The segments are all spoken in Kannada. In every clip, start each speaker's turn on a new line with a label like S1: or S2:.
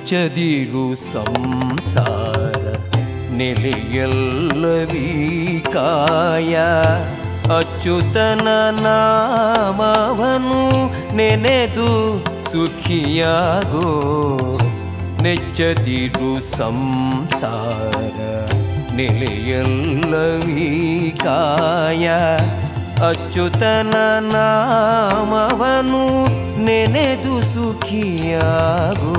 S1: ನೆಚ್ಚದಿರು ಸಂಸಾರ ನೆಲೆಯಲ್ಲವೀ ಕಾಯ ಅಚ್ಯುತನ ನಾಮವನು ನೆನೆದು ಸುಖಿಯಾಗೋ ನೆಚ್ಚದಿರು ಸಂಸಾರ ನೆಲೆಯಲ್ಲವೀ ಕಾಯ ಅಚ್ಯುತನ ನಾಮವನು ನೆನೆದು ಸುಖಿಯಾಗೋ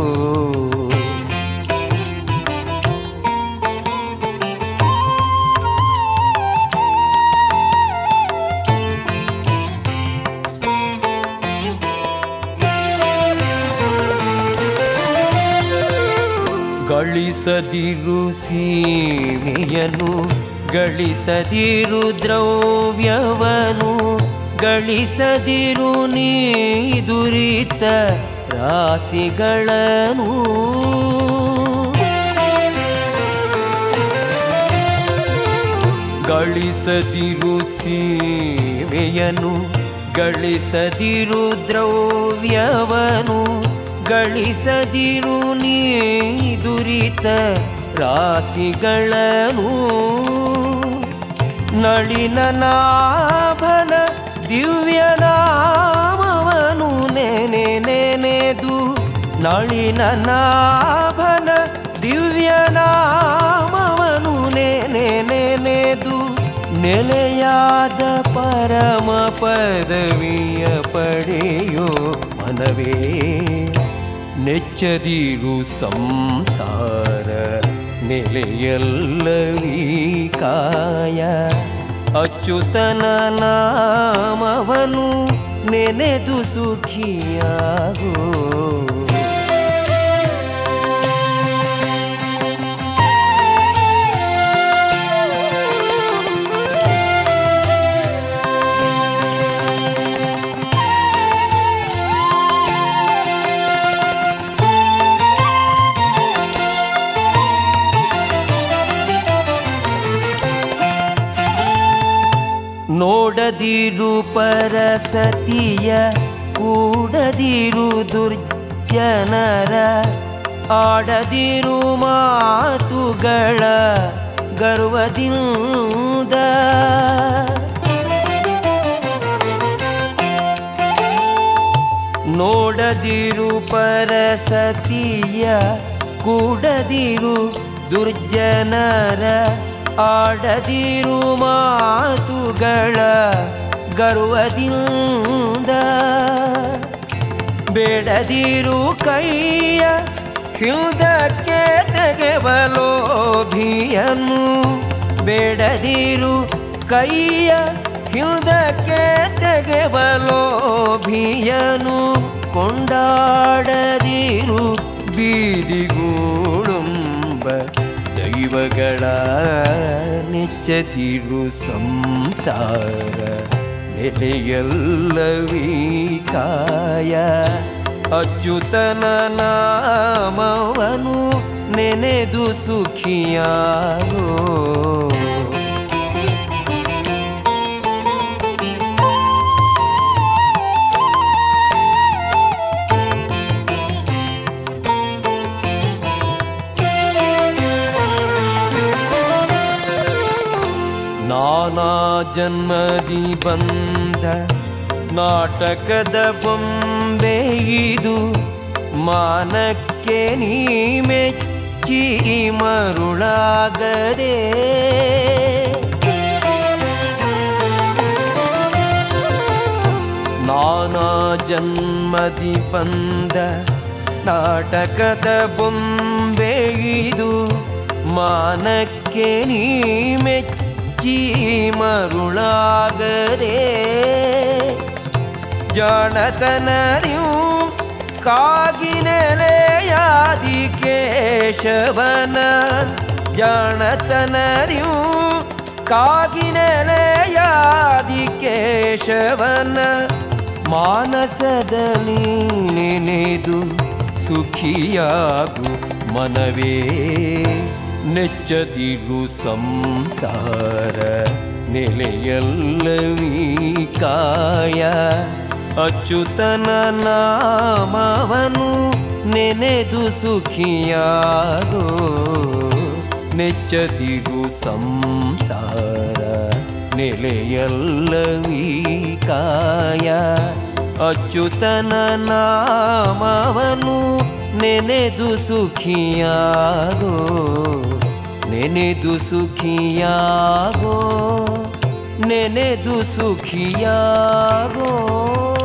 S1: ಗಳಿಸದಿರು ಸೀಮೆಯನು ಗಳಿಸದಿರು ದ್ರವ್ಯವನು ಗಳಿಸದಿರು ನೀ ದುರಿತ ರಾಶಿಗಳನು ಗಳಿಸದಿರು ಸೀಮೆಯನು ಗಳಿಸದಿರು ದ್ರವ್ಯವನು ಗಳಿಸದಿರು ನೀ ದುರಿತ ರಾಶಿಗಳನು ನಳಿನ ನಾಭನ ದಿವ್ಯ ನಾಮವನು ನೆನೆ ನೆನೆದು ನಳಿನ ನಾಭನ ದಿವ್ಯ ನಾಮವನು ನೆನೆ ನೆನೆದು ನೆಲೆಯಾದ ಪರಮ ಪದವಿಯ ಪಡೆಯೋ ಮನವೇ ನೆಚ್ಚದಿರು ಸಂಸಾರ ನೆಲೆಯಲ್ಲವೀ ಕಾಯ ಅಚ್ಯುತನ ನಾಮವನು ನೆನೆದು ಸುಖಿಯಾಗೋ ನೋಡದಿರು ಪರಸತಿಯ ಕೂಡದಿರು ದುರ್ಜನರ ಆಡದಿರು ಮಾತುಗಳ ಗರ್ವದಿಂದ ನೋಡದಿರು ಪರಸತಿಯ ಕೂಡದಿರು ದುರ್ಜನರ ಆಡದಿರು ಮಾತುಗಳ ಗರ್ವದಿಂದ ಬೇಡದಿರು ಕೈಯ ಹಿಂದಕ್ಕೆ ತೆಗೆವಲೋಭಿಯನು ಬೇಡದಿರು ಕೈಯ ಹಿಂದಕ್ಕೆ ತೆಗೆವಲೋಭಿಯನು ಕೊಂಡಾಡದಿರು ಬೀದಿಗೂಳುಂಬ ದೈವಗಳ ನೆಚ್ಚದಿರು ಸಂಸಾರ ನೆಲೆಯಲ್ಲವೀ ಕಾಯ ಅಚ್ಯುತನ ನಾಮವನು ನೆನೆದು ಸುಖಿಯಾಗೋ ನಾನಾ ಜನ್ಮದಿ ಬಂದ ನಾಟಕದ ಬೊಂಬೆ ಇದು ಮಾನಕ್ಕೆ ನೀ ಮೆಚ್ಚಿ ಮರುಳಾಗದೆ ನಾನಾ ಜನ್ಮದಿ ಬಂದ ನಾಟಕದ ಬೊಂಬೆ ಇದು ಮಾನಕ್ಕೆ ನೀ ಮೆಚ್ಚಿ ಮರುಳಾಗದೆ ಜಾಣತನರಿಯು ಕಾಗಿನೆಲೆಯಾದಿ ಕೇಶವನ ಜಾಣತನರಿಯು ಕಾಗಿನೆಲೆಯಾದಿ ಕೇಶವನ ಮಾನಸದಲ್ಲಿ ನೆನೆದು ಸುಖಿಯಾಗು ಮನವೇ ನೆಚ್ಚದಿರು ಸಂಸಾರ ನೆಲೆಯಲ್ಲವೀ ಕಾಯ ಅಚ್ಯುತನ ನಾಮವನು ನೆನೆದು ಸುಖಿಯಾಗೋ ನೆಚ್ಚದಿರು ಸಂಸಾರ ನೆಲೆಯಲ್ಲವೀ ಕಾಯ ಅಚ್ಯುತನ ನಾಮವನು ನೆನೆದು ಸುಖಿಯಾಗೋ ನೆನೆದು ಸುಖಿಯಾಗೋ ನೆನೆದು ಸುಖಿಯಾಗೋ